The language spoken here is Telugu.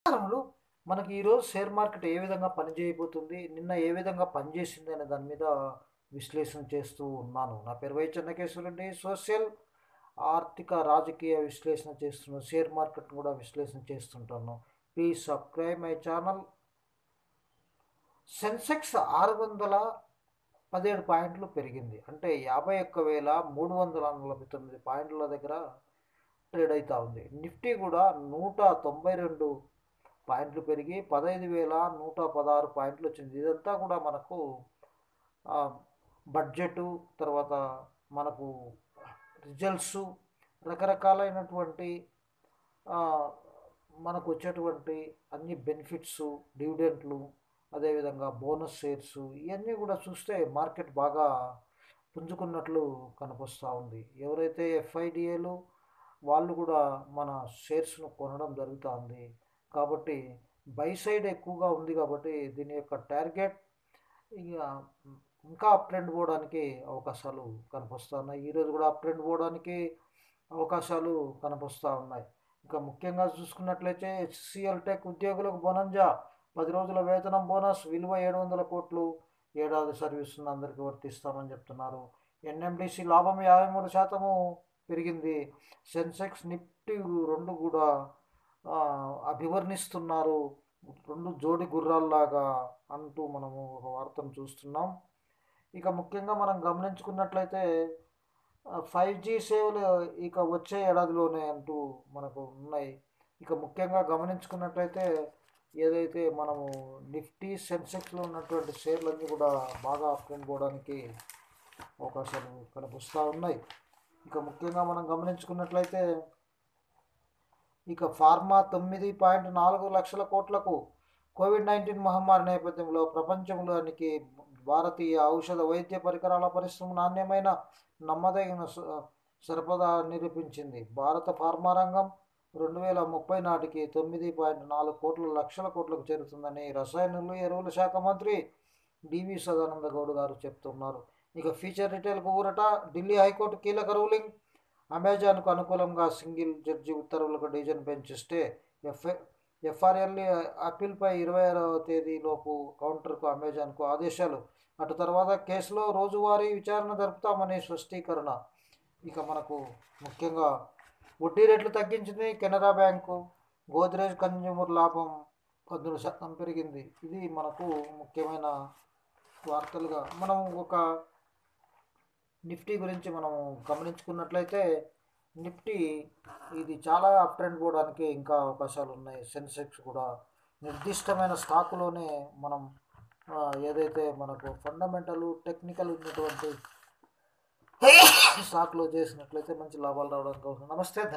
నమస్కారములు మనకి ఈరోజు షేర్ మార్కెట్ ఏ విధంగా పనిచేయబోతుంది నిన్న ఏ విధంగా పనిచేసింది అనే దాని మీద విశ్లేషణ చేస్తూ ఉన్నాను నా పేరు వై చెన్నకేశ్వరండి సోషల్ ఆర్థిక రాజకీయ విశ్లేషణ చేస్తున్న షేర్ మార్కెట్ కూడా విశ్లేషణ చేస్తుంటాను please subscribe my channel Sensex ఆరు వందల పదిహేడు పాయింట్లు పెరిగింది అంటే యాభై ఒక్క వేల మూడు వందల నలభై తొమ్మిది పాయింట్ల దగ్గర ట్రేడ్ అవుతూ ఉంది నిఫ్టీ కూడా నూట తొంభై రెండు పాయింట్లు పెరిగి పదహైదు వేల నూట పదహారు పాయింట్లు వచ్చింది ఇదంతా కూడా మనకు బడ్జెట్ తర్వాత మనకు రిజల్ట్స్ రకరకాలైనటువంటి ఆ, మనకు వచ్చేటువంటి అన్ని బెనిఫిట్స్ డివిడెంట్లు అదేవిధంగా బోనస్ షేర్స్ ఇవన్నీ కూడా చూస్తే మార్కెట్ బాగా పుంజుకున్నట్లు కనిపిస్తూ ఉంది ఎవరైతే ఎఫ్ఐడిఏలు వాళ్ళు కూడా మన షేర్స్ను కొనడం జరుగుతూ ఉంది కాబట్టి బై సైడ్ ఎక్కువగా ఉంది కాబట్టి దీని యొక్క టార్గెట్ ఇక ఇంకా అప్ ట్రెండ్ పోవడానికి అవకాశాలు కనిపిస్తున్నాయి ఈరోజు కూడా అప్ ట్రెండ్ పోవడానికి అవకాశాలు కనిపిస్తూ ఉన్నాయి ఇంకా ముఖ్యంగా చూసుకున్నట్లయితే హెచ్సిఎల్ టెక్ ఉద్యోగులకు బొనంజా పది రోజుల వేతనం బోనస్ విలువ ఏడు వందల కోట్లు ఏడాది సర్వీస్ అందరికీ వర్తిస్తామని చెప్తున్నారు ఎన్ఎండిసి లాభం యాభై మూడు శాతము పెరిగింది సెన్సెక్స్ నిఫ్టీ రెండు కూడా ఆ, అభివర్ణిస్తున్నారు రెండు జోడి గుర్రాల్లాగా అంటూ మనము ఒక వార్తను చూస్తున్నాం ఇక ముఖ్యంగా మనం గమనించుకున్నట్లయితే ఫైవ్ జీ సేవలు ఇక వచ్చే ఏడాదిలోనే అంటూ మనకు ఉన్నాయి ఇక ముఖ్యంగా గమనించుకున్నట్లయితే ఏదైతే మనము నిఫ్టీ సెన్సెక్స్లో ఉన్నటువంటి షేర్లన్నీ కూడా బాగా పోవడానికి అవకాశాలు కనిపిస్తూ ఉన్నాయి ఇక ముఖ్యంగా మనం గమనించుకున్నట్లయితే ఇక ఫార్మా తొమ్మిది పాయింట్ నాలుగు లక్షల కోట్లకు కోవిడ్ నైన్టీన్ మహమ్మారి నేపథ్యంలో ప్రపంచంలోనికి భారతీయ ఔషధ వైద్య పరికరాల పరిశ్రమ నాణ్యమైన నమ్మదగిన స- సరఫరా నిరూపించింది భారత ఫార్మా రంగం రెండు వేల ముప్పై నాటికి తొమ్మిది పాయింట్ నాలుగు కోట్ల లక్షల కోట్లకు చేరుతుందని రసాయనాలు ఎరువుల శాఖ మంత్రి డివి సదానంద గౌడ్ గారు చెప్తున్నారు ఇక ఫీచర్ రిటైల్కు ఊరట ఢిల్లీ హైకోర్టు కీలక రూలింగ్ అమెజాన్కు అనుకూలంగా సింగిల్ జడ్జి ఉత్తర్వులకు division bench stay FI FRL అప్పీల్పై ఇరవై ఆరవ తేదీలోపు కౌంటర్కు అమెజాన్కు ఆదేశాలు అటు తర్వాత కేసులో రోజువారీ విచారణ జరుపుతామని స్పష్టీకరణ ఇక మనకు ముఖ్యంగా వడ్డీ రేట్లు తగ్గించింది కెనరా బ్యాంకు గోద్రేజ్ కన్జ్యూమర్ లాభం పద్నాలుగు శాతం పెరిగింది ఇది మనకు ముఖ్యమైన వార్తలుగా మనం ఒక నిఫ్టీ గురించి మనం గమనించుకున్నట్లయితే నిఫ్టీ ఇది చాలా అప్ ట్రెండ్ పోవడానికి ఇంకా అవకాశాలు ఉన్నాయి సెన్సెక్స్ కూడా నిర్దిష్టమైన స్టాకులోనే మనం ఆ, ఏదైతే మనకు ఫండమెంటల్ టెక్నికల్ ఉన్నటువంటి స్టాక్లో చేసినట్లయితే మంచి లాభాలు రావడానికి అవసరం నమస్తే